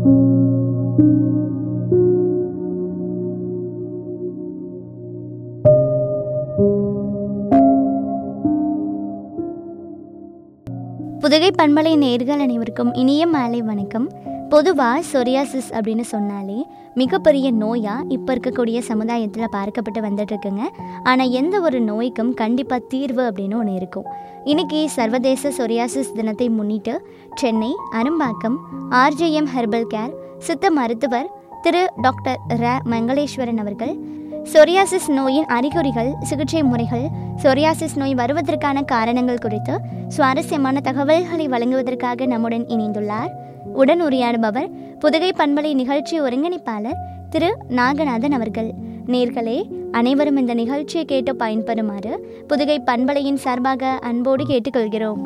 புதுகை பண்பலை நேர்கள் அனைவருக்கும் இனிய மாலை வணக்கம் பொதுவாக சொரியாசிஸ் அப்படின்னு சொன்னாலே மிகப்பெரிய நோயாக இப்போ இருக்கக்கூடிய சமுதாயத்தில் பார்க்கப்பட்டு வந்துட்டு இருக்குங்க ஆனால் எந்த ஒரு நோய்க்கும் கண்டிப்பாக தீர்வு அப்படின்னு ஒன்று இருக்கும் இன்னைக்கு சர்வதேச சொரியாசிஸ் தினத்தை முன்னிட்டு Chennai Arumbakkam R J M herbal care சித்த மருத்துவர் திரு டாக்டர் ர மங்களேஸ்வரன் அவர்கள் சொரியாசிஸ் நோயின் அறிகுறிகள் சிகிச்சை முறைகள் சொரியாசிஸ் நோய் வருவதற்கான காரணங்கள் குறித்து சுவாரஸ்யமான தகவல்களை வழங்குவதற்காக நம்முடன் இணைந்துள்ளார் உடன் உரையாடுபவர் புதுகை பண்பலை நிகழ்ச்சி ஒருங்கிணைப்பாளர் திரு நாகநாதன் அவர்கள் நேர்களே அனைவரும் இந்த நிகழ்ச்சியை கேட்டு பயன்பெறுமாறு புதுகை பண்பலையின் சார்பாக அன்போடு கேட்டுக்கொள்கிறோம்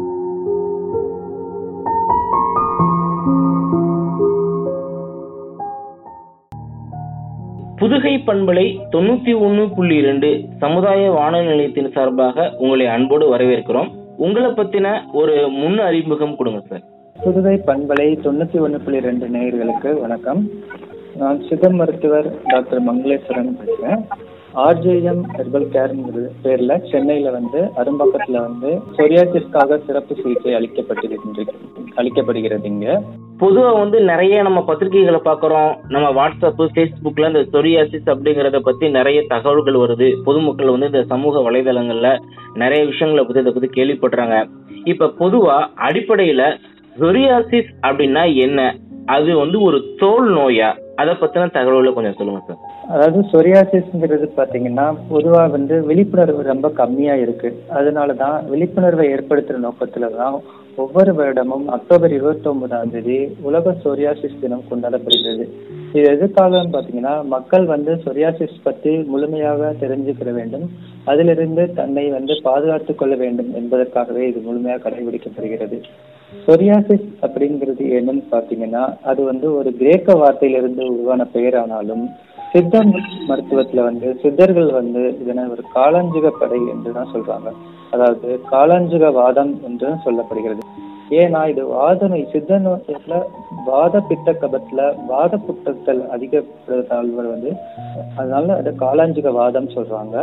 புதுகை பண்பலை தொண்ணூத்தி ஒன்னு புள்ளி இரண்டு சமுதாய வானொலி நிலையத்தின் சார்பாக உங்களை அன்போடு வரவேற்கிறோம் உங்களை பத்தின ஒரு முன் அறிமுகம் கொடுங்க சார் புதுவை பண்பலை தொண்ணூத்தி ஒன்று புள்ளி ரெண்டு நேயர்களுக்கு வணக்கம் நான் சித்த மருத்துவர் டாக்டர் மங்களேஸ்வரன் பேசுறேன் ஆர்ஜேஎம் ஹெர்பல் கேர்ங்கிற பேர்ல சென்னையில வந்து அரும்பாக்கத்துல வந்து சொரியாசிஸ்க்காக சிறப்பு சிகிச்சை அளிக்கப்பட்டிருக்கின்ற அளிக்கப்படுகிறது இங்க பொதுவா வந்து நிறைய நம்ம பத்திரிகைகளை பார்க்கறோம் நம்ம வாட்ஸ்அப் ஃபேஸ்புக்ல இந்த சொரியாசிஸ் அப்படிங்கறத பத்தி நிறைய தகவல்கள் வருது பொதுமக்கள் வந்து இந்த சமூக வலைதளங்கள்ல நிறைய விஷயங்களை பத்தி இதை பத்தி கேள்விப்படுறாங்க இப்ப பொதுவா அடிப்படையில சொரியாசிஸ் அப்படின்னா என்ன அது வந்து ஒரு தோல் நோயா அதை பத்தின தகவல்களை கொஞ்சம் சொல்லுங்க சார் அதாவது சொரியாசிஸ்ங்கிறது பாத்தீங்கன்னா பொதுவா வந்து விழிப்புணர்வு ரொம்ப கம்மியா இருக்கு அதனால தான் விழிப்புணர்வை ஏற்படுத்துற நோக்கத்துல தான் ஒவ்வொரு வருடமும் அக்டோபர் இருபத்தி ஒன்பதாம் தேதி உலக சொரியாசிஸ் தினம் கொண்டாடப்படுகிறது இது எதுக்காகன்னு பாத்தீங்கன்னா மக்கள் வந்து சொரியாசிஸ் பத்தி முழுமையாக தெரிஞ்சுக்கிற வேண்டும் அதிலிருந்து தன்னை வந்து பாதுகாத்துக் கொள்ள வேண்டும் என்பதற்காகவே இது முழுமையாக கடைபிடிக்கப்படுகிறது சொரியாசிஸ் அப்படிங்கிறது என்னன்னு பாத்தீங்கன்னா அது வந்து ஒரு கிரேக்க வார்த்தையிலிருந்து உருவான பெயரானாலும் சித்த மருத்துவத்துல வந்து சித்தர்கள் வந்து இதனை ஒரு காலாஞ்சுக படை என்று தான் சொல்றாங்க அதாவது காலாஞ்சுக வாதம் என்று சொல்லப்படுகிறது ஏன்னா இது வாத நோய் சித்த நோயத்துல வாத பித்த கபத்துல வாத புட்டத்தல் அதிகப்படுத்தால் வந்து அதனால அது காலாஞ்சுக வாதம் சொல்றாங்க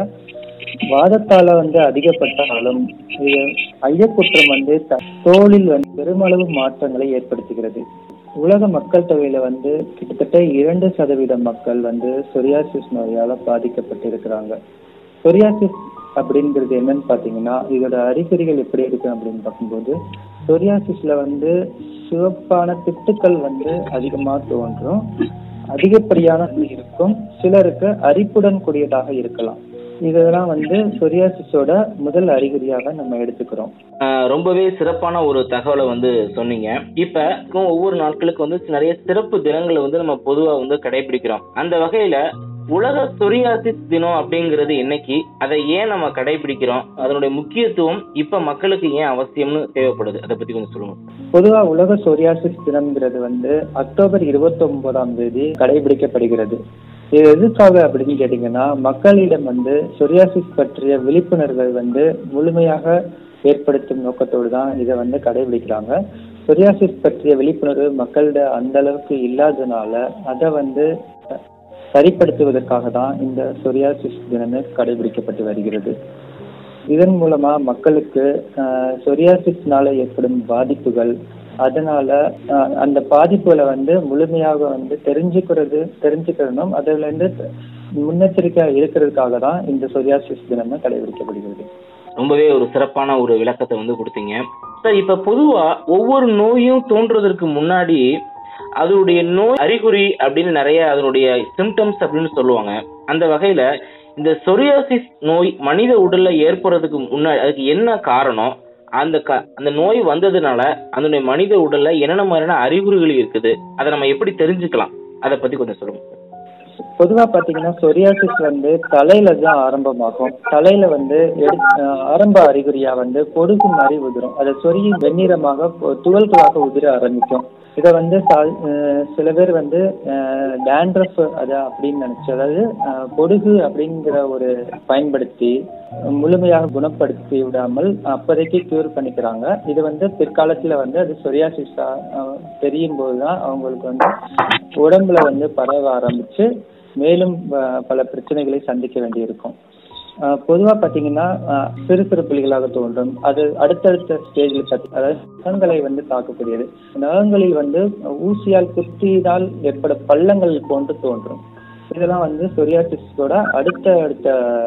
வாதத்தால வந்து அதிகப்பட்டாலும் இது ஐயக்குற்றம் வந்து த- தோலில் வந்து பெருமளவு மாற்றங்களை ஏற்படுத்துகிறது உலக மக்கள் தொகையில வந்து கிட்டத்தட்ட இரண்டு சதவீதம் மக்கள் வந்து சொரியாசிஸ் நோயால பாதிக்கப்பட்டிருக்கிறாங்க சொரியாசிஸ் அப்படிங்கிறது என்னன்னு பாத்தீங்கன்னா இதோட அறிகுறிகள் எப்படி இருக்கு அப்படின்னு பார்க்கும்போது சொரியாசிஸ்ல வந்து சிவப்பான திட்டுக்கள் வந்து அதிகமா தோன்றும் அதிகப்படியான இருக்கும் சிலருக்கு அரிப்புடன் கூடியதாக இருக்கலாம் இதெல்லாம் வந்து சொரியாசிஸோட முதல் அறிகுறியாக நம்ம எடுத்துக்கிறோம் ஆஹ் ரொம்பவே சிறப்பான ஒரு தகவலை வந்து சொன்னீங்க இப்ப ஒவ்வொரு நாட்களுக்கு வந்து நிறைய சிறப்பு தினங்களை வந்து நம்ம பொதுவா வந்து கடைபிடிக்கிறோம் அந்த வகையில உலக சொரியாசிஸ் தினம் அப்படிங்கிறது என்னைக்கு அதை ஏன் நம்ம கடைபிடிக்கிறோம் அதனுடைய முக்கியத்துவம் இப்ப மக்களுக்கு ஏன் அவசியம்னு தேவைப்படுது அதை பத்தி கொஞ்சம் சொல்லுங்க பொதுவா உலக சொரியாசிஸ் தினம்ங்கிறது வந்து அக்டோபர் இருபத்தி ஒன்பதாம் தேதி கடைபிடிக்கப்படுகிறது இது எதுக்காக அப்படின்னு கேட்டீங்கன்னா மக்களிடம் வந்து சொரியாசிஸ் பற்றிய விழிப்புணர்வை வந்து முழுமையாக ஏற்படுத்தும் நோக்கத்தோடு தான் இதை வந்து கடைபிடிக்கிறாங்க சொரியாசிஸ் பற்றிய விழிப்புணர்வு மக்களிட அந்த அளவுக்கு இல்லாதனால அதை வந்து சரிப்படுத்துவதற்காக தான் இந்த சொரியாசிஸ் தினமே கடைபிடிக்கப்பட்டு வருகிறது இதன் மூலமா மக்களுக்கு ஆஹ், சொரியாசிஸ்னால ஏற்படும் பாதிப்புகள் அதனால ஆஹ், அந்த பாதிப்புகளை வந்து முழுமையாக வந்து தெரிஞ்சுக்கிறது தெரிஞ்சுக்கணும் அதுல இருந்து முன்னெச்சரிக்கையா இருக்கிறதுக்காக தான் இந்த சொரியாசிஸ் தினமே கடைபிடிக்கப்படுகிறது ரொம்பவே ஒரு சிறப்பான ஒரு விளக்கத்தை வந்து கொடுத்தீங்க சார் இப்ப பொதுவா ஒவ்வொரு நோயும் தோன்றுவதற்கு முன்னாடி அதனுடைய நோய் அறிகுறி அப்படின்னு நிறைய அதனுடைய சிம்டம்ஸ் அப்படின்னு சொல்லுவாங்க அந்த வகையில இந்த சொரியாசிஸ் நோய் மனித உடல்ல ஏற்படுறதுக்கு முன்னாடி அதுக்கு என்ன காரணம் அந்த க அந்த நோய் வந்ததுனால அதனுடைய மனித உடல்ல என்னென்ன மாதிரியான அறிகுறிகள் இருக்குது அதை நம்ம எப்படி தெரிஞ்சுக்கலாம் அதை பத்தி கொஞ்சம் சொல்லுங்க சார் பொதுவா பாத்தீங்கன்னா சொரியாசிஸ் வந்து தலையில தான் ஆரம்பமாகும் தலையில வந்து எடு- ஆஹ் ஆரம்ப அறிகுறியா வந்து பொடுகு மாதிரி உதிரும் அது சொரியும் வெண்ணிறமாக பொ- துகள்களாக உதிர ஆரம்பிக்கும் இதை வந்து சா- அஹ் சில பேர் வந்து டேண்ட்ரஃப் அது அப்படின்னு நினைச்சு அதாவது அஹ், பொடுகு அப்படிங்கிற ஒரு பயன்படுத்தி முழுமையாக குணப்படுத்தி விடாமல் அப்போதைக்கு கியூர் பண்ணிக்கிறாங்க இது வந்து பிற்காலத்துல வந்து அது சொரியாசிஸா தெரியும் போதுதான் அவங்களுக்கு வந்து உடம்புல வந்து பரவ ஆரம்பிச்சு மேலும் அஹ், பல பிரச்சனைகளை சந்திக்க வேண்டியிருக்கும் அஹ் பொதுவா பாத்தீங்கன்னா அஹ் சிறு சிறு புள்ளிகளாக தோன்றும் அது அடுத்தடுத்த ஸ்டேஜில் பார்த்தி அதாவது நகங்களை வந்து தாக்கக்கூடியது நகங்களில் வந்து ஊசியால் குத்தியதால் ஏற்பட பள்ளங்கள் போன்று தோன்றும் இதெல்லாம் வந்து சொரியாசிஸோட அடுத்த அடுத்த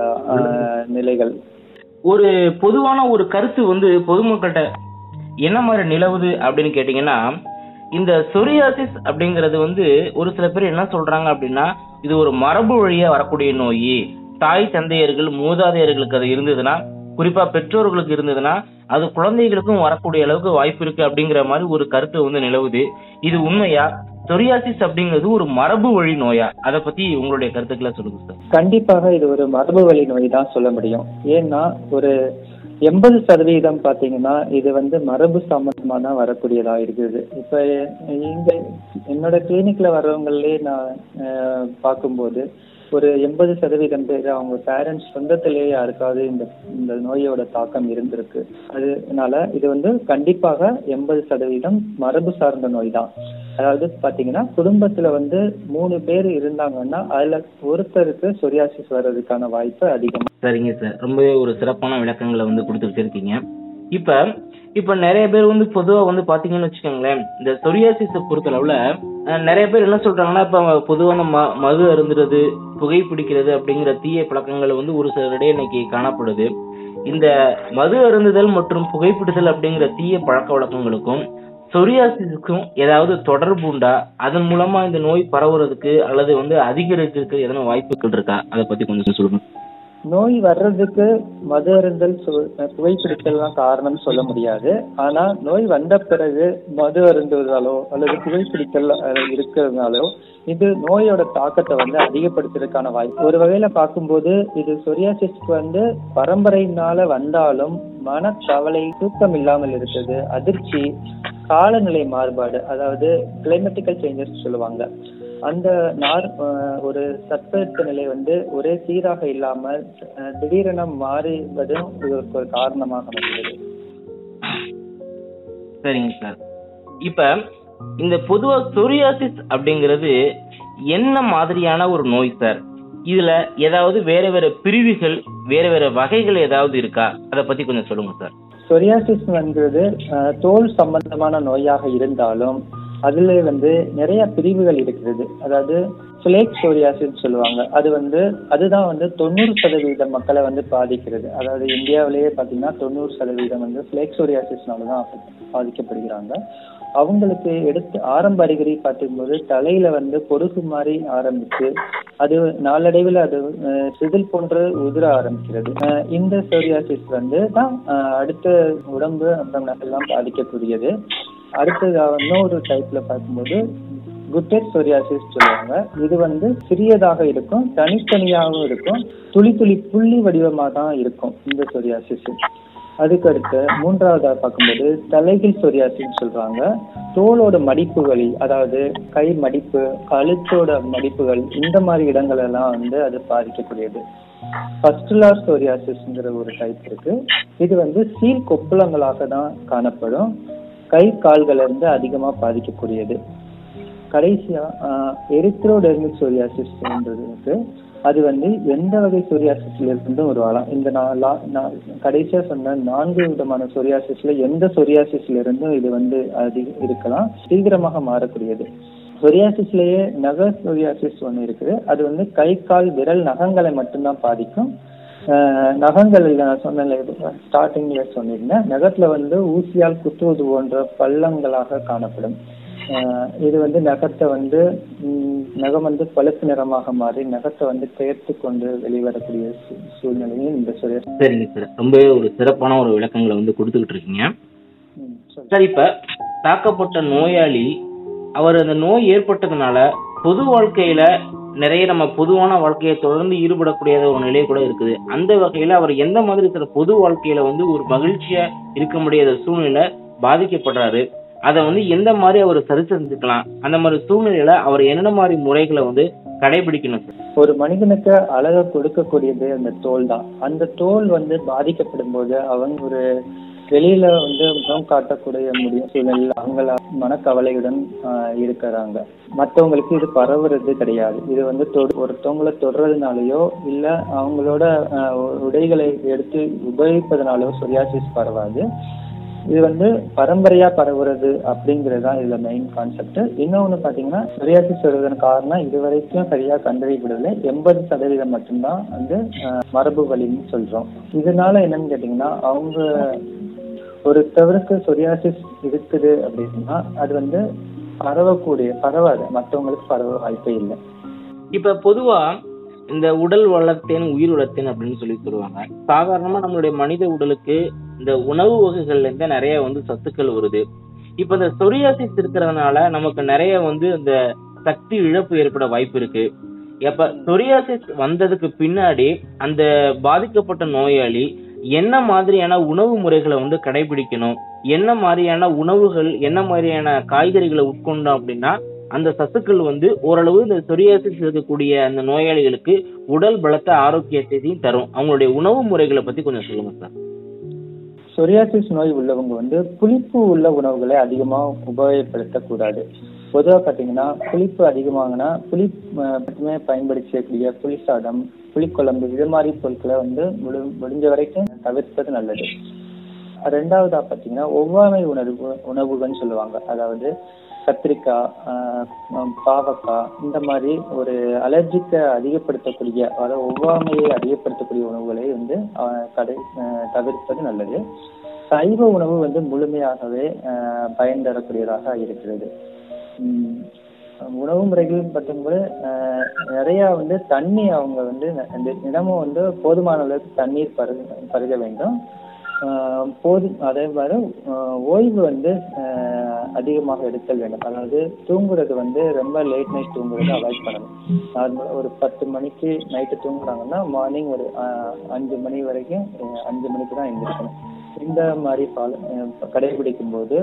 அஹ், நிலைகள் ஒரு பொதுவான ஒரு கருத்து வந்து பொதுமக்கள்கிட்ட என்ன மாதிரி நிலவுது அப்படின்னு கேட்டிங்கன்னா இந்த சொரியாசிஸ் அப்படிங்கிறது வந்து ஒரு சில பேர் என்ன சொல்றாங்க அப்படின்னா இது ஒரு மரபு வழியா வரக்கூடிய நோய் தாய் தந்தையர்கள் மூதாதையர்களுக்கு அது இருந்ததுன்னா குறிப்பா பெற்றோர்களுக்கு இருந்ததுன்னா அது குழந்தைகளுக்கும் வரக்கூடிய அளவுக்கு வாய்ப்பு இருக்கு அப்படிங்கிற மாதிரி ஒரு கருத்து வந்து நிலவுது இது உண்மையா சொரியாசிஸ் அப்படிங்கிறது ஒரு மரபு வழி நோயா அதை பத்தி உங்களுடைய கருத்துக்களை சொல்லுங்க சார் கண்டிப்பாக இது ஒரு மரபு வழி நோய் தான் சொல்ல முடியும் ஏன்னா ஒரு எண்பது சதவீதம் பாத்தீங்கன்னா இது வந்து மரபு சம்பந்தமா தான் வரக்கூடியதா இருக்குது இப்ப இங்க என்னோட கிளினிக்ல வர்றவங்களே நான் அஹ், பார்க்கும்போது ஒரு எண்பது சதவீதம் பேர் அவங்க பேரண்ட்ஸ் சொந்தத்திலேயே யாருக்காவது இந்த இந்த நோயோட தாக்கம் இருந்திருக்கு அதனால இது வந்து கண்டிப்பாக எண்பது சதவீதம் மரபு சார்ந்த நோய் தான் அதாவது பாத்தீங்கன்னா குடும்பத்துல வந்து மூணு பேர் இருந்தாங்கன்னா அதுல ஒருத்தருக்கு சொரியாசிஸ் வர்றதுக்கான வாய்ப்பு அதிகம் சரிங்க சார் ரொம்பவே ஒரு சிறப்பான விளக்கங்களை வந்து கொடுத்துட்டு இருக்கீங்க இப்ப இப்ப நிறைய பேர் வந்து பொதுவா வந்து பாத்தீங்கன்னு வச்சுக்கோங்களேன் இந்த சொரியாசிஸை பொறுத்தளவுல அஹ், நிறைய பேர் என்ன சொல்றாங்கன்னா இப்ப பொதுவான ம மது அருந்துறது புகைப்பிடிக்கிறது அப்படிங்கிற தீய பழக்கங்கள் வந்து ஒரு சிலரிடையே இன்னைக்கு காணப்படுது இந்த மது அருந்துதல் மற்றும் புகைப்பிடித்தல் அப்படிங்கிற தீய பழக்க வழக்கங்களுக்கும் சொரியாசிஸுக்கும் ஏதாவது தொடர்பு உண்டா அதன் மூலமா இந்த நோய் பரவுறதுக்கு அல்லது வந்து அதிகரிக்கிறதுக்கு எதனா வாய்ப்புகள் இருக்கா அதை பத்தி கொஞ்சம் சொல்லுங்க நோய் வர்றதுக்கு மது அருந்தல் சு- புகைப்பிடித்தல்லாம் காரணம் சொல்ல முடியாது ஆனா நோய் வந்த பிறகு மது அருந்துவதாலோ அல்லது புகைப்பிடித்தல் அஹ், இருக்கிறதுனாலோ இது நோயோட தாக்கத்தை வந்து அதிகப்படுத்துறதுக்கான வாய்ப்பு ஒரு வகையில பார்க்கும்போது இது சொரியாசிஸ்க்கு வந்து பரம்பரையினால வந்தாலும் மனக்கவலை தூக்கம் இல்லாமல் இருக்குது அதிர்ச்சி காலநிலை மாறுபாடு அதாவது கிளைமேட்டிக்கல் சேஞ்சஸ் சொல்லுவாங்க அந்த நார் அஹ், ஒரு தட்பவெட்ப நிலை வந்து ஒரே சீராக இல்லாமல் அஹ், திடீரென மாறுவதும் இதற்கு ஒரு காரணமாக அமைகிறது சரிங்க சார் இப்ப இந்த பொதுவா சொரியாசிஸ் அப்படிங்கிறது என்ன மாதிரியான ஒரு நோய் சார் இதுல ஏதாவது வேற வேற பிரிவுகள் வேற வேற வகைகள் ஏதாவது இருக்கா அதை பத்தி கொஞ்சம் சொல்லுங்க சார் சொரியாசிஸ் என்கிறது அஹ், தோல் சம்பந்தமான நோயாக இருந்தாலும் அதுல வந்து நிறைய பிரிவுகள் இருக்கிறது அதாவது ஃபிளேக் சோரியாசிஸ் சொல்லுவாங்க அது வந்து அதுதான் வந்து தொண்ணூறு சதவீத மக்களை வந்து பாதிக்கிறது அதாவது இந்தியாவிலேயே பார்த்தீங்கன்னா தொண்ணூறு சதவீதம் வந்து ஃபிளேக் சோரியாசிஸ்னால தான் பாதிக்கப்படுகிறாங்க அவங்களுக்கு எடுத்து ஆரம்ப அறிகுறி பார்க்கும்போது தலையில வந்து பொடுகு மாதிரி ஆரம்பிச்சு அது நாளடைவில் அது அஹ், சிதில் போன்று உதிர ஆரம்பிக்கிறது அஹ், இந்த சோரியாசிஸ் வந்து தான் அஹ், அடுத்த உடம்பு அப்புறம் எல்லாம் பாதிக்கக்கூடியது அடுத்தது இன்னொரு டைப்ல பார்க்கும்போது குட்டேட் சொரியாசிஸ் சொல்லுவாங்க இது வந்து சிறியதாக இருக்கும் தனித்தனியாகவும் இருக்கும் துளி துளி புள்ளி வடிவமாக தான் இருக்கும் இந்த சொரியாசிஸ் அதுக்கடுத்து மூன்றாவதா பார்க்கும்போது தலைகீழ் சொரியாசிஸ் சொல்றாங்க தோலோட மடிப்புகள் அதாவது கை மடிப்பு கழுத்தோட மடிப்புகள் இந்த மாதிரி இடங்கள் எல்லாம் வந்து அது பாதிக்கக்கூடியது பஸ்டுலார் சொரியாசிஸ்ங்கிற ஒரு டைப் இருக்கு இது வந்து சீல் கொப்புளங்களாக தான் காணப்படும் கை கால்கள் இருந்து அதிகமா பாதிக்கக்கூடியது கடைசியா எரித்ரோடெர்மிக் சொரியாசிஸ் இருக்கு அது வந்து எந்த வகை சொரியாசிஸ்ல இருந்தும் உருவாகலாம் இந்த நான் லா- நான் கடைசியா சொன்ன நான்கு விதமான சொரியாசிஸ்ல எந்த சொரியாசிஸ்ல இருந்தும் இது வந்து அதிக இருக்கலாம் தீவிரமாக மாறக்கூடியது சொரியாசிஸ்லயே நக சொரியாசிஸ் ஒன்று இருக்குது அது வந்து கை கால் விரல் நகங்களை மட்டும்தான் பாதிக்கும் ஆஹ் நகங்கள் நான் சொன்ன ஸ்டார்டிங்ல சொன்னிருந்தேன் நகத்துல வந்து ஊசியால் குத்துவது போன்ற பள்ளங்களாக காணப்படும் ஆஹ் இது வந்து நகத்தை வந்து ம், நகம் வந்து பழுப்பு நிறமாக மாறி நகத்தை வந்து பெயர்த்து கொண்டு வெளிவரக்கூடிய சூ- சூழ்நிலையும் இந்த சொரிய சரிங்க சார் ரொம்பவே ஒரு சிறப்பான ஒரு விளக்கங்களை வந்து கொடுத்துக்கிட்டு இருக்கீங்க ம், சொல்லு. சார் இப்ப தாக்கப்பட்ட நோயாளி அவர் அந்த நோய் ஏற்பட்டதுனால பொது வாழ்க்கையில நிறைய நம்ம பொதுவான வாழ்க்கையை தொடர்ந்து ஈடுபடக்கூடிய ஒரு நிலை கூட இருக்குது அந்த வகையில அவர் எந்த மாதிரி சில பொது வாழ்க்கையில வந்து ஒரு மகிழ்ச்சியா இருக்க முடியாத சூழ்நிலை பாதிக்கப்படுறாரு அதை வந்து எந்த மாதிரி அவர் சரி செஞ்சுக்கலாம் அந்த மாதிரி சூழ்நிலையில அவர் என்னென்ன மாதிரி முறைகளை வந்து கடைபிடிக்கணும் சார் ஒரு மனிதனுக்கு அழகை கொடுக்கக்கூடியது அந்த தோல் தான் அந்த தோல் வந்து பாதிக்கப்படும் போது அவங்க ஒரு வெளியில வந்து முகம் காட்டக்கூடிய முடியும் சூழ்நிலையில் அவங்கள மனக்கவலையுடன் ஆஹ், இருக்கிறாங்க மற்றவங்களுக்கு இது பரவுறது கிடையாது இது வந்து தொடு ஒருத்தவங்களை தொடுறதுனாலயோ இல்ல அவங்களோட ஆஹ், உடைகளை எடுத்து உபயோகிப்பதனாலயோ சொரியாசிஸ் பரவாது இது வந்து பரம்பரையா பரவுறது அப்படிங்கிறது தான் இதுல மெயின் கான்செப்ட் இன்னொன்னு பாத்தீங்கன்னா சொரியாசிஸ் வருவதன் காரணம் இது வரைக்கும் சரியா கண்டறியப்படவில்லை எண்பது சதவீதம் மட்டும்தான் வந்து அஹ், மரபு வழின்னு சொல்றோம் இதனால என்னன்னு கேட்டீங்கன்னா அவங்க ஒருத்தவருக்கு சொரியாசிஸ் இருக்குது அப்படின்னா அது வந்து பரவக்கூடிய பரவாது மற்றவங்களுக்கு பரவ வாய்ப்பே இல்லை இப்ப பொதுவா இந்த உடல் வளர்த்தேன் உயிர் வளர்த்தேன் அப்படின்னு சொல்லி சொல்லுவாங்க சாதாரணமா நம்மளுடைய மனித உடலுக்கு இந்த உணவு வகைகள்ல இருந்து நிறைய வந்து சத்துக்கள் வருது இப்ப இந்த சொரியாசிஸ் இருக்கிறதுனால நமக்கு நிறைய வந்து இந்த சக்தி இழப்பு ஏற்பட வாய்ப்பு இருக்கு எப்ப சொரியாசிஸ் வந்ததுக்கு பின்னாடி அந்த பாதிக்கப்பட்ட நோயாளி என்ன மாதிரியான உணவு முறைகளை வந்து கடைபிடிக்கணும் என்ன மாதிரியான உணவுகள் என்ன மாதிரியான காய்கறிகளை உட்கொண்டோம் அப்படின்னா அந்த சத்துக்கள் வந்து ஓரளவு இந்த சொரியாசிஸ் இருக்கக்கூடிய அந்த நோயாளிகளுக்கு உடல் பலத்த ஆரோக்கியத்தையும் தரும் அவங்களுடைய உணவு முறைகளை பத்தி கொஞ்சம் சொல்லுங்க சார் சொரியாசிஸ் நோய் உள்ளவங்க வந்து புளிப்பு உள்ள உணவுகளை அதிகமா உபயோகப்படுத்தக்கூடாது பொதுவா பாத்தீங்கன்னா புளிப்பு அதிகமாகனா புளி அஹ், மட்டுமே பயன்படுத்தக்கூடிய புளி சாதம் புளிக்குழம்பு இது மாதிரி பொருட்களை வந்து முழு முடிஞ்ச வரைக்கும் தவிர்ப்பது நல்லது ரெண்டாவதா பாத்தீங்கன்னா ஒவ்வாமை உணர்வு உணவுகள்னு சொல்லுவாங்க அதாவது கத்திரிக்காய் ஆஹ் ஹம் பாவக்காய் இந்த மாதிரி ஒரு அலர்ஜிக்கை அதிகப்படுத்தக்கூடிய அதாவது ஒவ்வாமையை அதிகப்படுத்தக்கூடிய உணவுகளை வந்து ஆஹ் கடை ஆஹ் தவிர்ப்பது நல்லது சைவ உணவு வந்து முழுமையாகவே ஆஹ் பயன் தரக்கூடியதாக இருக்கிறது உம் உணவு முறைகள் பார்க்கும்போது ஆஹ் நிறைய வந்து தண்ணி அவங்க வந்து இந்த தினமும் வந்து போதுமான அளவுக்கு தண்ணீர் பருக பருக வேண்டும் ஆஹ் போது அதே மாதிரி ஆஹ் ஓய்வு வந்து ஆஹ் அதிகமாக எடுத்தல் வேண்டும் அதாவது தூங்குறது வந்து ரொம்ப லேட் நைட் தூங்குறதை அவாய்ட் பண்ணணும் நார்மலாக ஒரு பத்து மணிக்கு நைட்டு தூங்குறாங்கன்னா மார்னிங் ஒரு ஆஹ் அஞ்சு மணி வரைக்கும் ஆஹ் அஞ்சு மணிக்கு தான் எழுந்திருக்கணும் இந்த மாதிரி ஃபாலோ கடைபிடிக்கும் போது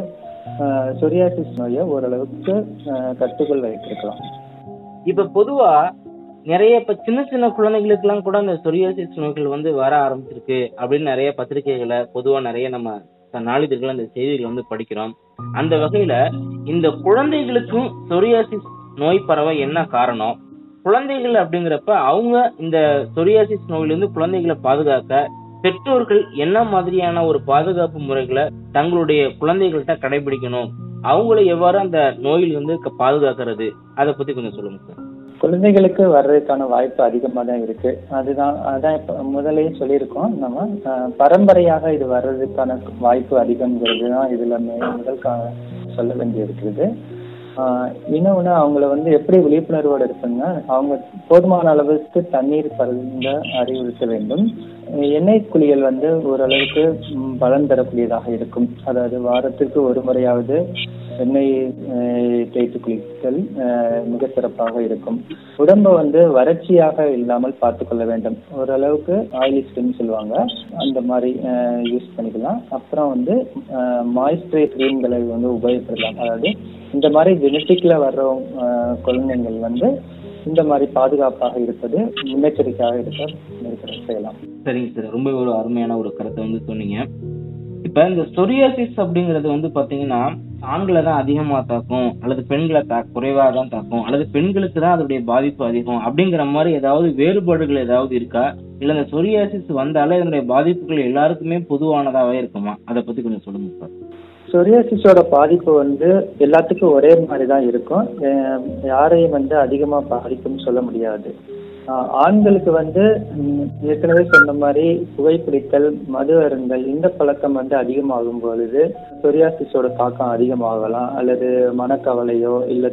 சொரியாசிஸ் நோயை ஓரளவுக்கு ஆஹ் கட்டுக்குள் வைத்திருக்கலாம் இப்ப பொதுவா நிறைய இப்ப சின்ன சின்ன குழந்தைகளுக்கு எல்லாம் கூட இந்த சொரியாசிஸ் நோய்கள் வந்து வர ஆரம்பிச்சிருக்கு அப்படின்னு நிறைய பத்திரிகைகளை பொதுவா நிறைய நம்ம த- நாளிதழ்கள் அந்த செய்திகள் வந்து படிக்கிறோம் அந்த வகையில இந்த குழந்தைகளுக்கும் சொரியாசிஸ் நோய் பரவ என்ன காரணம் குழந்தைகள் அப்படிங்கிறப்ப அவங்க இந்த சொரியாசிஸ் நோயிலிருந்து குழந்தைகளை பாதுகாக்க பெற்றோர்கள் என்ன மாதிரியான ஒரு பாதுகாப்பு முறைகளை தங்களுடைய குழந்தைகள்கிட்ட கடைபிடிக்கணும் அவங்கள எவ்வாறு அந்த நோயில் வந்து க- பாதுகாக்கிறது அதை பத்தி கொஞ்சம் சொல்லுங்க சார் குழந்தைகளுக்கு வர்றதுக்கான வாய்ப்பு அதிகமாக தான் இருக்கு அதுதான் அதான் இப்போ முதல்லயே சொல்லியிருக்கோம் நம்ம அஹ், பரம்பரையாக இது வர்றதுக்கான வாய்ப்பு அதிகம்ங்கிறது தான் இதுல மே- முதல் கா சொல்ல வேண்டி இருக்குது ஆஹ், இன்னொன்னு அவங்கள வந்து எப்படி விழிப்புணர்வோடு இருக்குன்னா அவங்க போதுமான அளவுக்கு தண்ணீர் பருந்த அறிவுறுத்த வேண்டும் அஹ், எண்ணெய் குளியல் வந்து ஓரளவுக்கு ம், பலன் தரக்கூடியதாக இருக்கும் அதாவது வாரத்திற்கு ஒரு முறையாவது எண்ணெய் அஹ், தேய்த்து குளித்தல் அஹ், மிக சிறப்பாக இருக்கும் உடம்பை வந்து வறட்சியாக இல்லாமல் பார்த்து கொள்ள வேண்டும் ஓரளவுக்கு ஆயிலி ஸ்கின் சொல்லுவாங்க அந்த மாதிரி யூஸ் பண்ணிக்கலாம் அப்புறம் வந்து மாய்ஸ்சரைஸ் கிரீம்களை வந்து உபயோகப்படுத்தலாம் அதாவது இந்த மாதிரி ஜெனட்டிக்ல வர்ற அஹ், குழந்தைகள் வந்து இந்த மாதிரி பாதுகாப்பாக இருப்பது முன்னெச்சரிக்கையாக இருக்க இருக்கிறது செய்யலாம் சரிங்க சார் ரொம்ப ஒரு அருமையான ஒரு கருத்தை வந்து சொன்னீங்க இப்ப இந்த சொரியாசிஸ் அப்படிங்கிறது வந்து பாத்தீங்கன்னா ஆண்களை தான் அதிகமா தாக்கும் அல்லது பெண்களை தா குறைவா தான் தாக்கும் அல்லது பெண்களுக்கு தான் அதோடைய பாதிப்பு அதிகம் அப்படிங்கிற மாதிரி ஏதாவது வேறுபாடுகள் ஏதாவது இருக்கா இல்ல இந்த சொரியாசிஸ் வந்தாலே அதனுடைய பாதிப்புகள் எல்லாருக்குமே பொதுவானதாவே இருக்குமா அதை பத்தி கொஞ்சம் சொல்லுங்க சார் சொரியாசிஸோட பாதிப்பு வந்து எல்லாத்துக்கும் ஒரே மாதிரி தான் இருக்கும் அஹ் யாரையும் வந்து அதிகமாக பாதிக்கும்னு சொல்ல முடியாது ஆஹ் ஆண்களுக்கு வந்து ம், ஏற்கனவே சொன்ன மாதிரி புகைப்பிடித்தல் மது அருந்தல் இந்த பழக்கம் வந்து அதிகமாகும் பொழுது சொரியாசிஸோட தாக்கம் அதிகமாகலாம் அல்லது மனக்கவலையோ இல்லை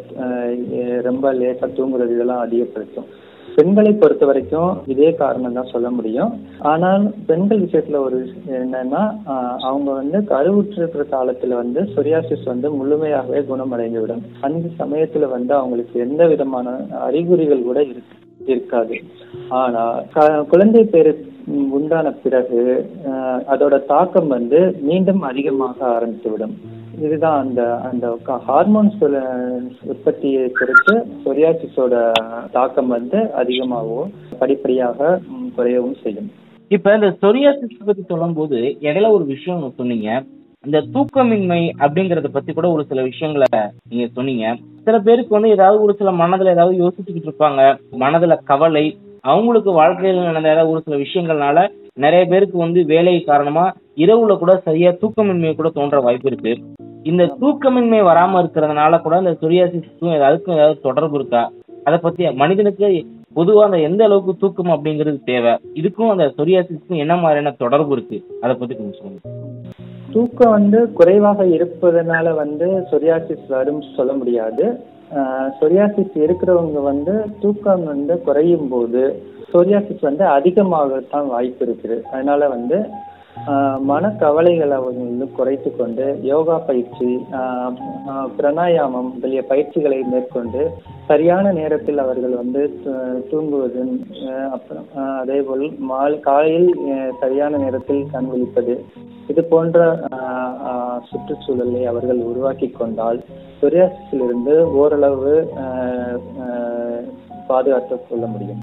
ரொம்ப லேசாக தூங்குறது இதெல்லாம் அதிகப்படுத்தும் பெண்களை பொறுத்த வரைக்கும் இதே காரணம் தான் சொல்ல முடியும் ஆனால் பெண்கள் விஷயத்துல ஒரு விஷயம் என்னன்னா ஆஹ் அவங்க வந்து கருவுற்றிருக்கிற காலத்துல வந்து சொரியாசிஸ் வந்து முழுமையாகவே குணமடைந்து விடும் அந்த சமயத்துல வந்து அவங்களுக்கு எந்த விதமான அறிகுறிகள் கூட இருக்கு இருக்காது ஆனா க- குழந்தை பேரு ம், உண்டான பிறகு ஆஹ் அதோட தாக்கம் வந்து மீண்டும் அதிகமாக ஆரம்பித்து விடும் இதுதான் அந்த அந்த ஹார்மோன்ஸ் உற்பத்தியை பொறுத்து சொரியாசிஸோட தாக்கம் வந்து அதிகமாகவும் படிப்படியாக ம், குறையவும் செய்யும் இப்ப இந்த சொரியாசிஸ் பத்தி சொல்லும்போது இடையில ஒரு விஷயம் ஒண்ணு சொன்னீங்க இந்த தூக்கமின்மை அப்படிங்கறத பத்தி கூட ஒரு சில விஷயங்களை நீங்க சொன்னீங்க சில பேருக்கு வந்து ஏதாவது ஒரு சில மனதுல ஏதாவது யோசிச்சுக்கிட்டு இருப்பாங்க மனதுல கவலை அவங்களுக்கு வாழ்க்கையில் நடந்த ஏதாவது ஒரு சில விஷயங்கள்னால நிறைய பேருக்கு வந்து வேலை காரணமா இரவுல கூட சரியா தூக்கமின்மை கூட தோன்ற வாய்ப்பு இருக்கு இந்த தூக்கமின்மை வராம இருக்கிறதுனால கூட இந்த சொரியாசிஸ்க்கும் அதுக்கும் ஏதாவது தொடர்பு இருக்கா அதை பத்தி மனிதனுக்கு பொதுவா அந்த எந்த அளவுக்கு தூக்கம் அப்படிங்கிறது தேவை இதுக்கும் அந்த சொரியாசிஸ்க்கும் என்ன மாதிரியான தொடர்பு இருக்கு அதை பத்தி கொஞ்சம் சொல்லுங்க தூக்கம் வந்து குறைவாக இருப்பதனால வந்து சொரியாசிஸ் வரும் சொல்ல முடியாது சொரியாசிஸ் இருக்கிறவங்க வந்து தூக்கம் வந்து குறையும் போது சொரியாசிஸ் வந்து அதிகமாகத்தான் வாய்ப்பு இருக்குது அதனால வந்து ஆஹ் மனக்கவலைகளை அவங்க வந்து குறைத்து கொண்டு யோகா பயிற்சி ஆஹ் ஆஹ் பிராணாயாமம் முதலிய பயிற்சிகளை மேற்கொண்டு சரியான நேரத்தில் அவர்கள் வந்து தூ- தூங்குவது ஆஹ் அப்புறம் ஆஹ் அதே போல் மாலை காலையில் ஆஹ் சரியான நேரத்தில் கண் விழிப்பது இது போன்ற ஆஹ் ஆஹ் சுற்றுச்சூழலை அவர்கள் உருவாக்கி கொண்டால் சொரியாசிஸிலிருந்து ஓரளவு ஆஹ் ஆஹ் பாதுகாத்துக் கொள்ள முடியும்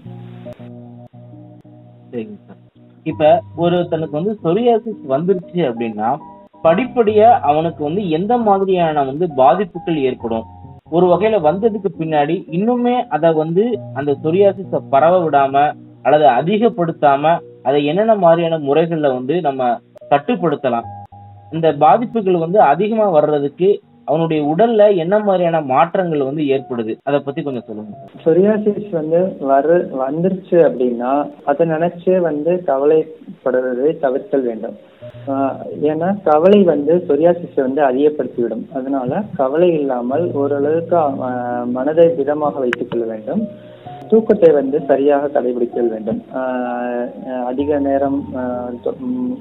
சரிங்க சார் இப்ப ஒருத்தனுக்கு வந்து சொரியாசிஸ் வந்துருச்சு அப்படின்னா படிப்படியா அவனுக்கு வந்து எந்த மாதிரியான வந்து பாதிப்புகள் ஏற்படும் ஒரு வகையில வந்ததுக்கு பின்னாடி இன்னுமே அதை வந்து அந்த சொரியாசிஸ பரவ விடாம அல்லது அதிகப்படுத்தாம அதை என்னென்ன மாதிரியான முறைகள்ல வந்து நம்ம கட்டுப்படுத்தலாம் இந்த பாதிப்புகள் வந்து அதிகமா வர்றதுக்கு அவனுடைய உடல்ல என்ன மாதிரியான மாற்றங்கள் வந்து ஏற்படுது அதை பத்தி கொஞ்சம் சொல்லுங்க சொரியாசிஸ் வந்து வரு வந்துருச்சு அப்படின்னா அதை நினைச்சே வந்து கவலைப்படுவதை தவிர்த்தல் வேண்டும் ஆஹ் ஏன்னா கவலை வந்து சொரியாசிஸை வந்து அதிகப்படுத்திவிடும் அதனால கவலை இல்லாமல் ஓரளவுக்கு ஆஹ் மனதை திடமாக வைத்துக் கொள்ள வேண்டும் தூக்கத்தை வந்து சரியாக கடைபிடிக்க வேண்டும் ஆஹ் அஹ் அதிக நேரம் ஆஹ் தொ- ம்,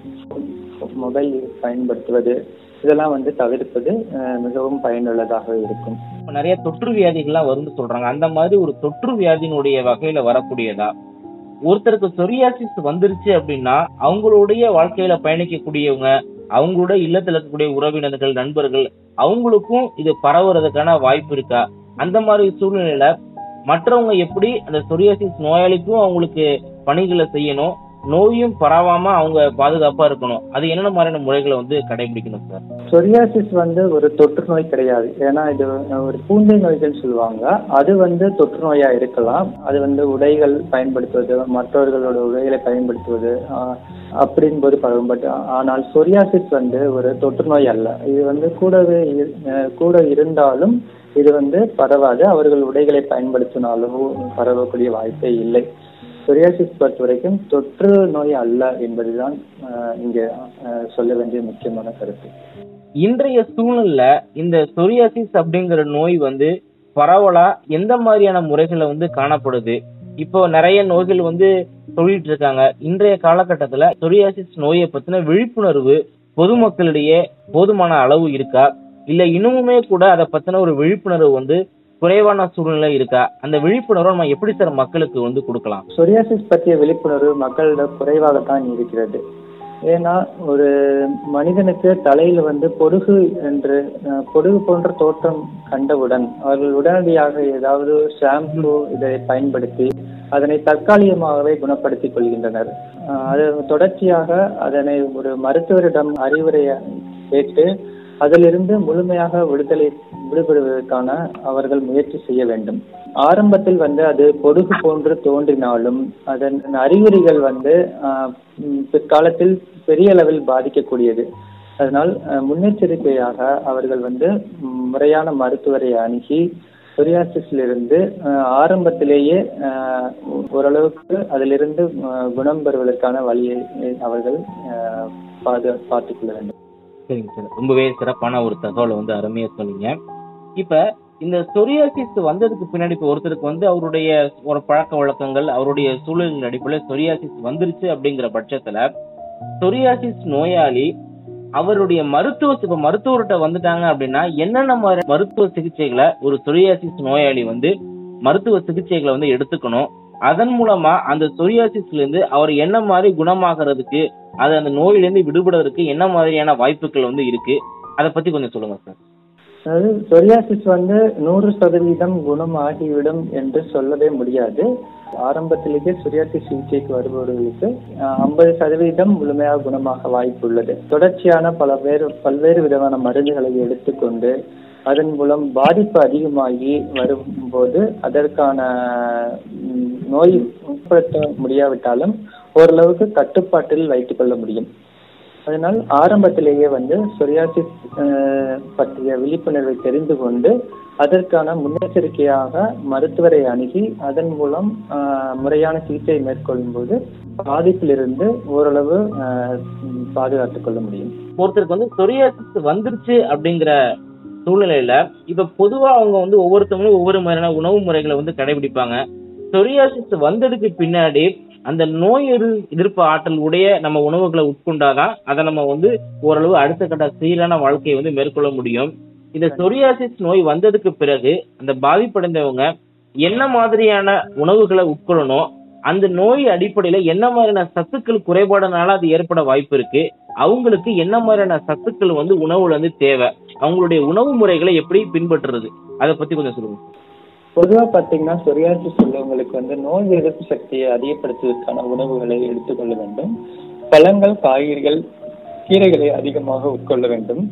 மொபைல் பயன்படுத்துவது இதெல்லாம் வந்து தவிர்ப்பது ஆஹ் மிகவும் பயனுள்ளதாக இருக்கும் இப்ப நிறைய தொற்று வியாதிகள்லாம் வரும்னு சொல்றாங்க அந்த மாதிரி ஒரு தொற்று வியாதியினுடைய வகையில வரக்கூடியதா ஒருத்தருக்கு சொரியாசிஸ் வந்துருச்சு அப்படின்னா அவங்களுடைய வாழ்க்கையில பயணிக்கக்கூடியவங்க அவங்களோட இல்லத்துல இருக்கக்கூடிய உறவினர்கள் நண்பர்கள் அவங்களுக்கும் இது பரவுறதுக்கான வாய்ப்பு இருக்கா அந்த மாதிரி சூழ்நிலையில மற்றவங்க எப்படி அந்த சொரியாசிஸ் நோயாளிக்கும் அவங்களுக்கு பணிகளை செய்யணும் நோயும் பரவாம அவங்க பாதுகாப்பா இருக்கணும் அது என்னென்ன மாதிரியான முறைகளை வந்து கடைபிடிக்கணும் சார் சொரியாசிஸ் வந்து ஒரு தொற்று நோய் கிடையாது ஏன்னா இது ஒரு பூஞ்சை நோய்கள் சொல்லுவாங்க அது வந்து தொற்று நோயா இருக்கலாம் அது வந்து உடைகள் பயன்படுத்துவது மற்றவர்களோட உடைகளை பயன்படுத்துவது ஆஹ், அப்படின் போது பரவும் பட் ஆனால் சொரியாசிஸ் வந்து ஒரு தொற்று நோய் அல்ல இது வந்து கூடவே இரு- அஹ், கூட இருந்தாலும் இது வந்து பரவாது அவர்கள் உடைகளை பயன்படுத்தினாலும் பரவக்கூடிய வாய்ப்பே இல்லை சொரியாசிஸ் பொறுத்த வரைக்கும் தொற்று நோய் அல்ல என்பதுதான் ஆஹ், இங்கே ஆஹ், சொல்ல வேண்டிய முக்கியமான கருத்து இன்றைய சூழ்நிலை இந்த சொரியாசிஸ் அப்படிங்கிற நோய் வந்து பரவலா எந்த மாதிரியான முறைகளை வந்து காணப்படுது இப்போ நிறைய நோய்கள் வந்து சொல்லிட்டு இருக்காங்க இன்றைய காலகட்டத்துல சொரியாசிஸ் நோயை பத்தின விழிப்புணர்வு பொதுமக்களிடையே போதுமான அளவு இருக்கா இல்ல இன்னுமுமே கூட அதை பத்தின ஒரு விழிப்புணர்வு வந்து குறைவான சூழ்நிலை இருக்கா அந்த விழிப்புணர்வை நம்ம எப்படி சார் மக்களுக்கு வந்து கொடுக்கலாம் சொரியாசிஸ் பற்றிய விழிப்புணர்வு மக்களிடம் குறைவாகத்தான் இருக்கிறது ஏன்னா ஒரு மனிதனுக்கு தலையில் வந்து பொடுகு என்று அஹ், பொடுகு போன்ற தோற்றம் கண்டவுடன் அவர்கள் உடனடியாக ஏதாவது ஷாம்பு இதை பயன்படுத்தி அதனை தற்காலிகமாகவே குணப்படுத்திக் கொள்கின்றனர் அஹ், அது தொடர்ச்சியாக அதனை ஒரு மருத்துவரிடம் அறிவுரை கேட்டு அதிலிருந்து முழுமையாக விடுதலை விடுபடுவதற்கான அவர்கள் முயற்சி செய்ய வேண்டும் ஆரம்பத்தில் வந்து அது பொடுகு போன்று தோன்றினாலும் அதன் அறிகுறிகள் வந்து ஆஹ், ம், பிற்காலத்தில் பெரிய அளவில் பாதிக்கக்கூடியது அதனால் அஹ், முன்னெச்சரிக்கையாக அவர்கள் வந்து ம், முறையான மருத்துவரை அணுகி சொரியாசிஸிலிருந்து அஹ், ஆரம்பத்திலேயே அஹ், ஓரளவுக்கு அதிலிருந்து அஹ், குணம் பெறுவதற்கான வழியை அஹ், அவர்கள் அஹ், பாது பார்த்துக் கொள்ள வேண்டும் சரிங்க சார் ரொம்பவே சிறப்பான ஒரு தகவலை வந்து அருமையா சொன்னீங்க இப்ப இந்த சொரியாசிஸ் வந்ததுக்கு பின்னாடி இப்ப ஒருத்தருக்கு வந்து அவருடைய ஒரு பழக்க வழக்கங்கள் அவருடைய சூழலின் அடிப்படையில் சொரியாசிஸ் வந்துருச்சு அப்படிங்கிற பட்சத்துல சொரியாசிஸ் நோயாளி அவருடைய மருத்துவ இப்ப மருத்துவர்கிட்ட வந்துட்டாங்க அப்படின்னா என்னென்ன மாதிரி மருத்துவ சிகிச்சைகளை ஒரு சொரியாசிஸ் நோயாளி வந்து மருத்துவ சிகிச்சைகளை வந்து எடுத்துக்கணும் அதன் மூலமா அந்த சொரியாசிஸ்ல இருந்து அவர் என்ன மாதிரி குணமாகறதுக்கு அது அந்த நோயிலிருந்து விடுபடுறதுக்கு என்ன மாதிரியான வாய்ப்புகள் வந்து இருக்கு அதை பத்தி கொஞ்சம் சொல்லுங்க சார் அதாவது சொரியாசிஸ் வந்து நூறு சதவீதம் குணம் ஆகிவிடும் என்று சொல்லவே முடியாது ஆரம்பத்திலேயே சொரியாசிஸ் சிகிச்சைக்கு வருபவர்களுக்கு ஐம்பது சதவீதம் முழுமையாக குணமாக வாய்ப்பு உள்ளது தொடர்ச்சியான பல வேறு பல்வேறு விதமான மருந்துகளை எடுத்துக்கொண்டு அதன் மூலம் பாதிப்பு அதிகமாகி வரும்போது அதற்கான ம், நோய் உட்படுத்த முடியாவிட்டாலும் ஓரளவுக்கு கட்டுப்பாட்டில் வைத்துக் கொள்ள முடியும் அதனால் ஆரம்பத்திலேயே வந்து சொரியாசிஸ் அஹ், பற்றிய விழிப்புணர்வை தெரிந்து கொண்டு அதற்கான முன்னெச்சரிக்கையாக மருத்துவரை அணுகி அதன் மூலம் அஹ், முறையான சிகிச்சை மேற்கொள்ளும் போது பாதிப்பிலிருந்து ஓரளவு அஹ், ம், பாதுகாத்துக் கொள்ள முடியும் ஒருத்தருக்கு வந்து சொரியாசிஸ் வந்துருச்சு அப்படிங்கிற சூழ்நிலையில இப்ப பொதுவா அவங்க வந்து ஒவ்வொருத்தவங்களும் ஒவ்வொரு மாதிரியான உணவு முறைகளை வந்து கடைபிடிப்பாங்க சொரியாசிஸ் வந்ததுக்கு பின்னாடி அந்த நோய் எதிர்- எதிர்ப்பு ஆற்றல் உடைய நம்ம உணவுகளை உட்கொண்டாதான் அதை நம்ம வந்து ஓரளவு அடுத்த கட்ட சீரான வாழ்க்கையை வந்து மேற்கொள்ள முடியும் இந்த சொரியாசிஸ் நோய் வந்ததுக்கு பிறகு அந்த பாதிப்படைந்தவங்க என்ன மாதிரியான உணவுகளை உட்கொள்ளணும் அந்த நோய் அடிப்படையில என்ன மாதிரியான சத்துக்கள் குறைபாடுனால அது ஏற்பட வாய்ப்பு இருக்கு அவங்களுக்கு என்ன மாதிரியான சத்துக்கள் வந்து உணவுல வந்து தேவை அவங்களுடைய உணவு முறைகளை எப்படி பின்பற்றுறது அதை பத்தி கொஞ்சம் சொல்லுங்க பொதுவா பாத்தீங்கன்னா சொரியாசிஸ் உள்ளவங்களுக்கு வந்து நோய் எதிர்ப்பு சக்தியை அதிகப்படுத்துவதற்கான உணவுகளை எடுத்துக்கொள்ள வேண்டும் பழங்கள் காய்கறிகள் கீரைகளை அதிகமாக உட்கொள்ள வேண்டும்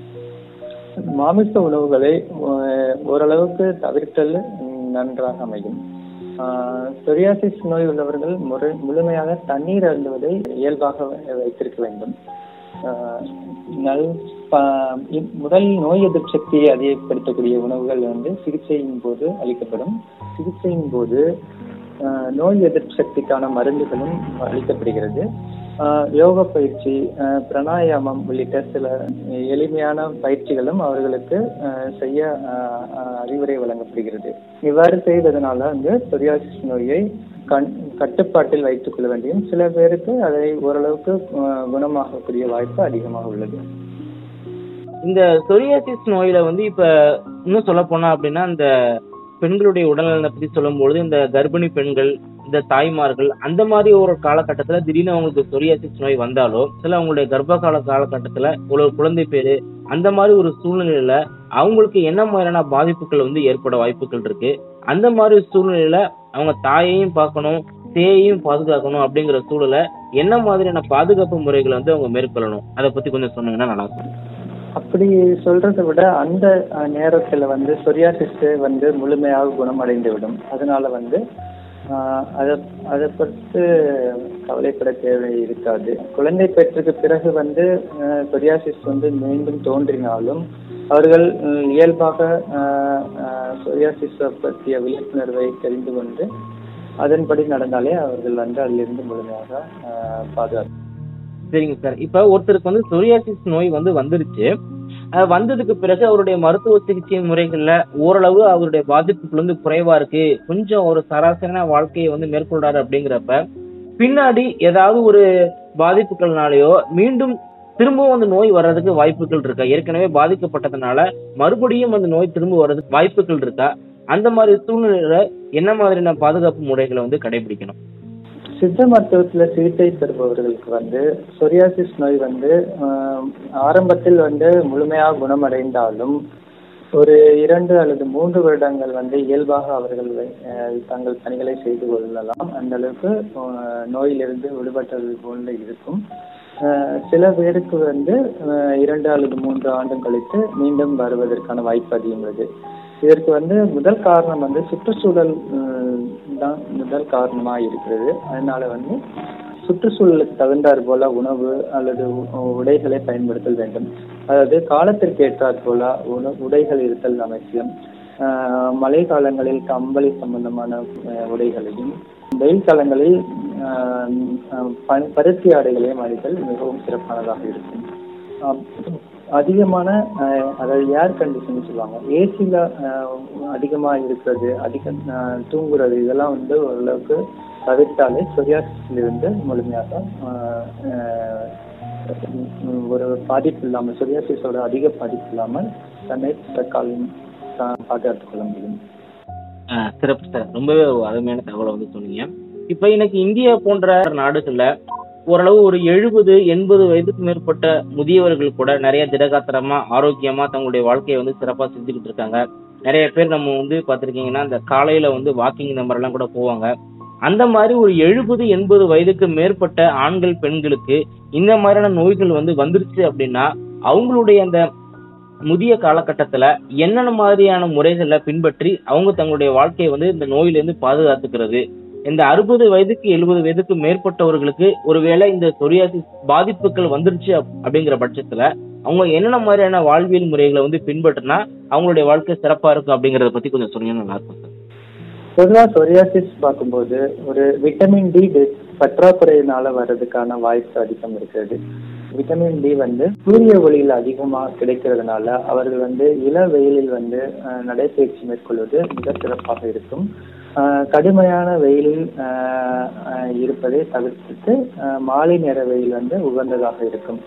மாமிச உணவுகளை அஹ், ஓரளவுக்கு தவிர்த்தல் ம், நன்றாக அமையும் ஆஹ், சொரியாசிஸ் நோய் உள்ளவர்கள் முறை முழுமையாக தண்ணீர் அருந்துவதை இயல்பாக வை- வைத்திருக்க வேண்டும் ஆஹ், நல் ப- இ- முதல் நோய் எதிர்ப்பு சக்தியை அதிகப்படுத்தக்கூடிய உணவுகள் வந்து சிகிச்சையின் போது அளிக்கப்படும் சிகிச்சையின் போது ஆஹ், நோய் எதிர்ப்பு சக்திக்கான மருந்துகளும் அளிக்கப்படுகிறது ஆஹ், யோக பயிற்சி ஆஹ், பிராணாயாமம் உள்ளிட்ட சில எளிமையான பயிற்சிகளும் அவர்களுக்கு ஆஹ், செய்ய ஆஹ், ஆஹ், அறிவுரை வழங்கப்படுகிறது இவ்வாறு செய்வதனால வந்து சொரியாசிஸ் நோயை கண் கட்டுப்பாட்டில் வைத்துக் கொள்ள வேண்டியும் சில பேருக்கு அதை ஓரளவுக்கு ஆஹ், குணமாகக்கூடிய வாய்ப்பு அதிகமாக உள்ளது இந்த சொரியாசிஸ் நோயில வந்து இப்ப இன்னும் சொல்ல போனா அப்படின்னா இந்த பெண்களுடைய உடல்நலனை பத்தி சொல்லும்பொழுது இந்த கர்ப்பிணி பெண்கள் இந்த தாய்மார்கள் அந்த மாதிரி ஒரு காலகட்டத்துல திடீர்னு அவங்களுக்கு சொரியாசிஸ் நோய் வந்தாலோ சில அவங்களுடைய கர்ப்ப கால காலகட்டத்துல ஒரு குழந்தை பேரு அந்த மாதிரி ஒரு சூழ்நிலையில அவங்களுக்கு என்ன மாதிரியான பாதிப்புகள் வந்து ஏற்பட வாய்ப்புகள் இருக்கு அந்த மாதிரி சூழ்நிலையில அவங்க தாயையும் பார்க்கணும் சேயையும் பாதுகாக்கணும் அப்படிங்கிற சூழலை என்ன மாதிரியான பாதுகாப்பு முறைகளை வந்து அவங்க மேற்கொள்ளணும் அதை பத்தி கொஞ்சம் சொன்னீங்கன்னா நல்லா இருக்கும் அப்படி சொல்றதை விட அந்த அஹ், நேரத்துல வந்து சொரியாசிஸ் வந்து முழுமையாக குணமடைந்து விடும் அதனால வந்து ஆஹ், அதை அதை பற்றி கவலைப்பட தேவை இருக்காது குழந்தை பெற்றுக்கு பிறகு வந்து சொரியாசிஸ் வந்து மீண்டும் தோன்றினாலும் அவர்கள் உம், இயல்பாக சொரியாசிஸ் பற்றிய விழிப்புணர்வை தெரிந்து கொண்டு அதன்படி நடந்தாலே அவர்கள் வந்து அதிலிருந்து முழுமையாக ஆஹ், பாதுகாத்து சரிங்க சார் இப்ப ஒருத்தருக்கு வந்து சொரியாசிஸ் நோய் வந்து வந்துருச்சு அஹ் வந்ததுக்கு பிறகு அவருடைய மருத்துவ சிகிச்சை முறைகள்ல ஓரளவு அவருடைய பாதிப்புகள் வந்து குறைவா இருக்கு கொஞ்சம் ஒரு சராசரியான வாழ்க்கையை வந்து மேற்கொள்றாரு அப்படிங்கிறப்ப பின்னாடி ஏதாவது ஒரு பாதிப்புகள்னாலயோ மீண்டும் திரும்பவும் அந்த நோய் வர்றதுக்கு வாய்ப்புகள் இருக்கா ஏற்கனவே பாதிக்கப்பட்டதுனால மறுபடியும் அந்த நோய் திரும்ப வர்றதுக்கு வாய்ப்புகள் இருக்கா அந்த மாதிரி சூழ்நிலையில என்ன மாதிரியான பாதுகாப்பு முறைகளை வந்து கடைபிடிக்கணும் சித்த மருத்துவத்துல சிகிச்சை பெறுபவர்களுக்கு வந்து சொரியாசிஸ் நோய் வந்து ஆஹ், ஆரம்பத்தில் வந்து முழுமையாக குணமடைந்தாலும் ஒரு இரண்டு அல்லது மூன்று வருடங்கள் வந்து இயல்பாக அவர்கள் ஆஹ், தங்கள் பணிகளை செய்து கொள்ளலாம் அந்த அளவுக்கு ஆஹ், நோயிலிருந்து விடுபட்டது போல இருக்கும் ஆஹ், சில பேருக்கு வந்து ஆஹ், இரண்டு அல்லது மூன்று ஆண்டு கழித்து மீண்டும் வருவதற்கான வாய்ப்பு அதிகம் உள்ளது இதற்கு வந்து முதல் காரணம் வந்து சுற்றுச்சூழல் உம், தான் முதல் காரணமா இருக்கிறது அதனால வந்து சுற்றுச்சூழலுக்கு தகுந்தாற் போல உணவு அல்லது உ- உடைகளை பயன்படுத்தல் வேண்டும் அதாவது காலத்திற்கு ஏற்றாற் போல உண உடைகள் இருத்தல் அவசியம் ஆஹ் மழை காலங்களில் கம்பளி சம்பந்தமான ஆஹ் உடைகளையும் வெயில் காலங்களில் ஆஹ் ஆஹ் ப- பருத்தி ஆடைகளையும் அணிதல் மிகவும் சிறப்பானதாக இருக்கும் ஆஹ் அதிகமான ஆஹ் அதாவது ஏர் கண்டிஷன் சொல்லுவாங்க ஏசியில் அதிகமாக இருக்கிறது அதிக ஆஹ் தூங்குறது இதெல்லாம் வந்து ஓரளவுக்கு தவிர்த்தாலே சொரியாசிஸ்ல இருந்து முழுமையாக ஆஹ் ஆஹ் உம் ஒரு பாதிப்பு இல்லாமல் சொரியாசிஸோட அதிக பாதிப்பு இல்லாமல் தன்னை தற்காலிகம் தா- பாதுகாத்துக் கொள்ள முடியும் ஆ, சிறப்பு சார் ரொம்பவே ஒரு அருமையான தகவலை வந்து சொன்னீங்க இப்ப இன்னைக்கு இந்தியா போன்ற நாடுகள்ல ஓரளவு ஒரு எழுபது எண்பது வயதுக்கு மேற்பட்ட முதியவர்கள் கூட நிறைய திடகாத்திரமா ஆரோக்கியமா தங்களுடைய வாழ்க்கையை வந்து சிறப்பா செஞ்சுக்கிட்டு இருக்காங்க நிறைய பேர் நம்ம வந்து பார்த்திருக்கீங்கன்னா இந்த காலையில வந்து வாக்கிங் இந்த மாதிரிலாம் கூட போவாங்க அந்த மாதிரி ஒரு எழுபது எண்பது வயதுக்கு மேற்பட்ட ஆண்கள் பெண்களுக்கு இந்த மாதிரியான நோய்கள் வந்து வந்துருச்சு அப்படின்னா அவங்களுடைய அந்த முதிய காலகட்டத்துல என்னென்ன மாதிரியான முறைகளை பின்பற்றி அவங்க தங்களுடைய வாழ்க்கையை வந்து இந்த நோயிலிருந்து பாதுகாத்துக்கிறது இந்த அறுபது வயதுக்கு எழுபது வயதுக்கு மேற்பட்டவர்களுக்கு ஒருவேளை இந்த சொரியாசிஸ் பாதிப்புகள் வந்துருச்சு அப்- அப்படிங்கிற பட்சத்துல அவங்க என்னென்ன மாதிரியான வாழ்வியல் முறைகளை வந்து பின்பற்றினா அவங்களுடைய வாழ்க்கை சிறப்பா இருக்கும் அப்படிங்கறத பத்தி கொஞ்சம் சொன்னீங்கன்னா நல்லா இருக்கும் சார் பொதுவா சொரியாசிஸ் பார்க்கும்போது ஒரு விட்டமின் டி பற்றாக்குறையினால வர்றதுக்கான வாய்ப்பு அதிகம் இருக்கிறது விட்டமின் டி வந்து சூரிய ஒளியில் அதிகமா கிடைக்கிறதுனால அவர்கள் வந்து இள வெயிலில் வந்து அஹ், நடைபயிற்சி மேற்கொள்வது மிக சிறப்பாக இருக்கும் அஹ், கடுமையான வெயிலில் அஹ், அஹ், இருப்பதை தவிர்த்துட்டு அஹ், மாலை நேர வெயில் வந்து உகந்ததாக இருக்கும்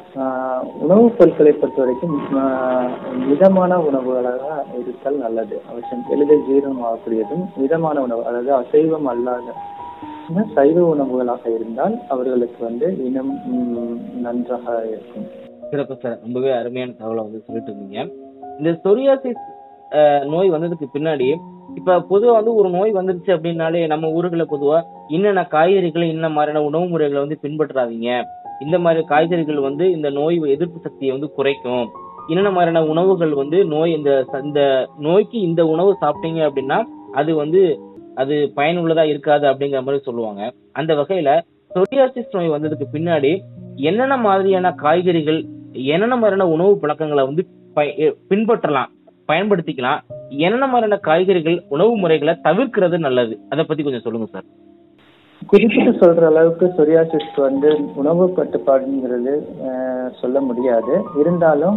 ஆஹ் உணவுப் பொருட்களை பொறுத்த வரைக்கும் ஆஹ் மிதமான உணவுகளாக இருத்தல் நல்லது அவசியம் எளிதில் ஜீரணம் ஆகக்கூடியதும் மிதமான உணவு அதாவது அசைவம் அல்லாத இந்த சைவ உணவுகளாக இருந்தால் அவர்களுக்கு வந்து இனம் ம், நன்றாக இருக்கும் சிறப்பு சார் ரொம்பவே அருமையான தகவலை வந்து சொல்லிட்டு இருந்தீங்க இந்த சொரியாசிஸ் நோய் வந்ததுக்கு பின்னாடி இப்ப பொதுவா வந்து ஒரு நோய் வந்துருச்சு அப்படின்னாலே நம்ம ஊர்களில் பொதுவா என்னென்ன காய்கறிகளை இன்ன மாதிரியான உணவு முறைகளை வந்து பின்பற்றாதீங்க இந்த மாதிரி காய்கறிகள் வந்து இந்த நோய் எதிர்ப்பு சக்தியை வந்து குறைக்கும் என்னென்ன மாதிரியான உணவுகள் வந்து நோய் இந்த ச- இந்த நோய்க்கு இந்த உணவு சாப்பிட்டீங்க அப்படின்னா அது வந்து அது பயனுள்ளதா இருக்காது அப்படிங்கிற மாதிரி சொல்லுவாங்க அந்த வகையில சொரியாசிஸ் நோய் வந்ததுக்கு பின்னாடி என்னென்ன மாதிரியான காய்கறிகள் என்னென்ன மாதிரியான உணவு பழக்கங்களை வந்து பய- எ- பின்பற்றலாம் பயன்படுத்திக்கலாம் என்னென்ன மாதிரியான காய்கறிகள் உணவு முறைகளை தவிர்க்கிறது நல்லது அதை பத்தி கொஞ்சம் சொல்லுங்க சார் குறிப்பிட்டு சொல்ற அளவுக்கு சொரியாசிஸ் வந்து உணவு கட்டுப்பாடுங்கிறது ஆஹ், சொல்ல முடியாது இருந்தாலும்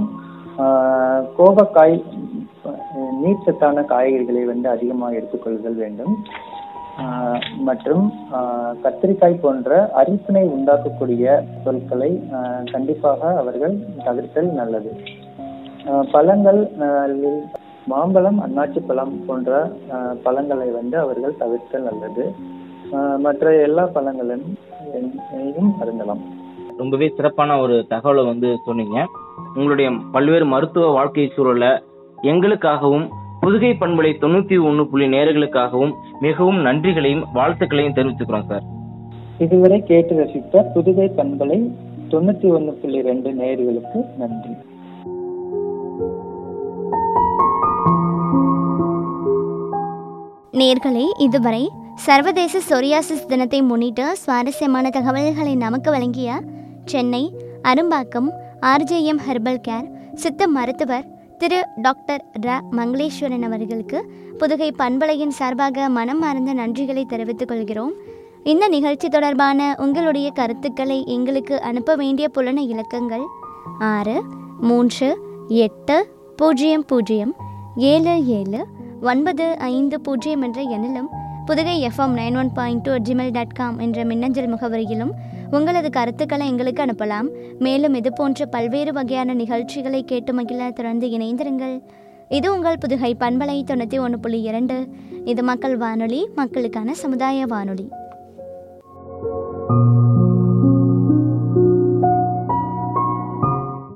ஆஹ், கோவக்காய் அஹ், நீர்ச்சத்தான காய்கறிகளை வந்து அதிகமாக எடுத்துக்கொள்ளுதல் வேண்டும் ஆஹ், மற்றும் ஆஹ், கத்திரிக்காய் போன்ற அரிப்பினை உண்டாக்கக்கூடிய பொருட்களை ஆஹ், கண்டிப்பாக அவர்கள் தவிர்த்தல் நல்லது ஆஹ், பழங்கள் ஆஹ், மாம்பழம் அன்னாச்சி பழம் போன்ற ஆஹ், பழங்களை வந்து அவர்கள் தவிர்த்தல் நல்லது ஆஹ் மற்ற எல்லா பழங்களையும் அருந்தலாம் ரொம்பவே சிறப்பான ஒரு தகவலை வந்து சொன்னீங்க உங்களுடைய பல்வேறு மருத்துவ வாழ்க்கை சூழல எங்களுக்காகவும் புதுகை பண்பலை தொண்ணூத்தி ஒண்ணு புள்ளி நேர்களுக்காகவும் மிகவும் நன்றிகளையும் வாழ்த்துக்களையும் தெரிவிச்சுக்கிறோம் சார் இதுவரை கேட்டு ரசித்த புதுகை பண்பலை தொண்ணூத்தி ஒண்ணு புள்ளி ரெண்டு நேயர்களுக்கு நன்றி நேர்களே இதுவரை சர்வதேச சொரியாசிஸ் தினத்தை முன்னிட்டு சுவாரஸ்யமான தகவல்களை நமக்கு வழங்கிய Chennai Arumbakkam R J M herbal care சித்த மருத்துவர் திரு டாக்டர் ர மங்களேஸ்வரன் அவர்களுக்கு புதுகை பண்பலையின் சார்பாக மனம் மார்ந்த நன்றிகளை தெரிவித்துக் கொள்கிறோம் இந்த நிகழ்ச்சி தொடர்பான உங்களுடைய கருத்துக்களை எங்களுக்கு அனுப்ப வேண்டிய புலன இலக்கங்கள் ஆறு மூன்று எட்டு பூஜ்ஜியம் பூஜ்ஜியம் ஏழு ஏழு ஒன்பது ஐந்து பூஜ்ஜியம் என்ற எண்ணிலும் Pudukai F M nine one point two Gmail dot com என்ற மின்னஞ்சல் முகவரியிலும் உங்களது கருத்துக்களை எங்களுக்கு அனுப்பலாம் மேலும் இது போன்ற பல்வேறு வகையான நிகழ்ச்சிகளை கேட்டு மகிழ தொடர்ந்து இணைந்திருங்கள் இது உங்கள் புதுகை பண்பலை தொண்ணூற்றி ஒன்று புள்ளி இரண்டு இது மக்கள் வானொலி மக்களுக்கான சமுதாய வானொலி